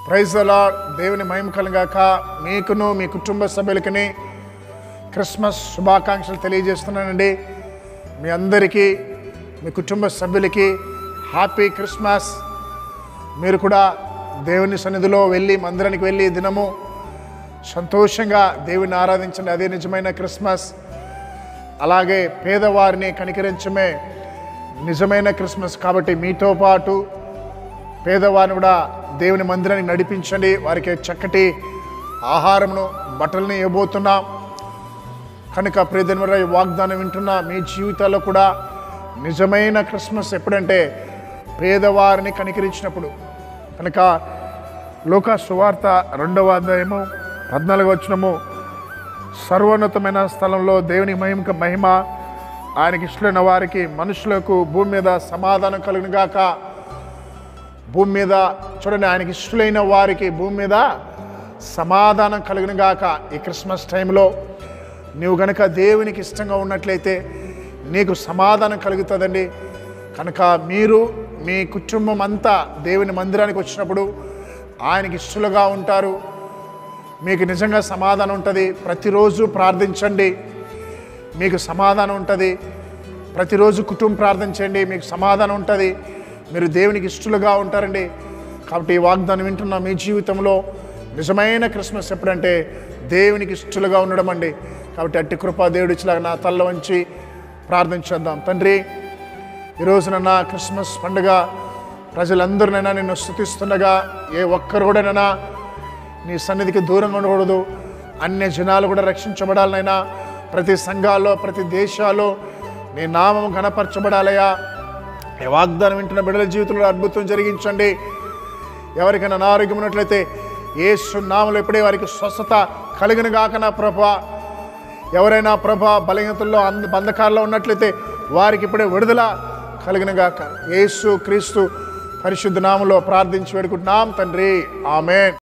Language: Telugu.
ప్రైజ్ అలా దేవుని మహిమ కలగాక మీకును మీ కుటుంబ సభ్యులకి క్రిస్మస్ శుభాకాంక్షలు తెలియజేస్తున్నానండి మీ అందరికీ మీ కుటుంబ సభ్యులకి హ్యాపీ క్రిస్మస్ మీరు కూడా దేవుని సన్నిధిలో వెళ్ళి మందిరానికి వెళ్ళి ఈ దినము సంతోషంగా దేవుని ఆరాధించండి అదే నిజమైన క్రిస్మస్ అలాగే పేదవారిని కనికరించమే నిజమైన క్రిస్మస్ కాబట్టి మీతో పాటు పేదవారిని కూడా దేవుని మందిరానికి నడిపించండి వారికి చక్కటి ఆహారమును బట్టల్ని ఇవ్వబోతున్నాం కనుక ప్రియదనవర ఈ వాగ్దానం వింటున్న మీ జీవితాల్లో కూడా నిజమైన క్రిస్మస్ ఎప్పుడంటే పేదవారిని కనికరించినప్పుడు కనుక లోక సువార్త రెండవ అధ్యాయము పద్నాలుగు వచ్చినము సర్వోన్నతమైన స్థలంలో దేవుని మహిమక మహిమ ఆయనకి ఇష్టమైన వారికి మనుషులకు భూమి మీద సమాధానం కలుగును గాక భూమి మీద చూడండి ఆయనకి ఇష్టలైన వారికి భూమి మీద సమాధానం కలుగును గాక ఈ క్రిస్మస్ టైంలో నీవు గనక దేవునికి ఇష్టంగా ఉన్నట్లయితే నీకు సమాధానం కలుగుతుందండి కనుక మీరు మీ కుటుంబం అంతా దేవుని మందిరానికి వచ్చినప్పుడు ఆయనకి ఇష్టలుగా ఉంటారు మీకు నిజంగా సమాధానం ఉంటుంది ప్రతిరోజు ప్రార్థించండి మీకు సమాధానం ఉంటుంది ప్రతిరోజు కుటుంబం ప్రార్థించండి మీకు సమాధానం ఉంటుంది మీరు దేవునికి ఇష్టలుగా ఉంటారండి కాబట్టి ఈ వాగ్దానం వింటున్న మీ జీవితంలో నిజమైన క్రిస్మస్ ఎప్పుడంటే దేవునికి ఇష్టలుగా ఉండడం అండి కాబట్టి అట్టి కృపా దేవుడి ఇచ్చిలాగా నా తల్ల వంచి ప్రార్థించేద్దాం తండ్రి ఈరోజునన్నా క్రిస్మస్ పండుగ ప్రజలందరినైనా నిన్ను స్థుతిస్తుండగా ఏ ఒక్కరు కూడానైనా నీ సన్నిధికి దూరంగా ఉండకూడదు అన్య జనాలు కూడా రక్షించబడాలనైనా ప్రతి సంఘాల్లో ప్రతి దేశాల్లో నీ నామం ఘనపరచబడాలయా ఈ వాగ్దానం వింటున్న బిడ్డల జీవితంలో అద్భుతం జరిగించండి ఎవరికైనా అనారోగ్యం ఉన్నట్లయితే ఏసు నామలు ఎప్పుడే వారికి స్వస్థత కలిగిన గాక నా ప్రభా ఎవరైనా ప్రభా బలహీనతల్లో అంద బంధకాల్లో ఉన్నట్లయితే వారికి ఇప్పుడే విడుదల కలిగిన గాక యేసు క్రీస్తు పరిశుద్ధ నామంలో ప్రార్థించి వేడుకుంటున్నాం తండ్రి ఆమెన్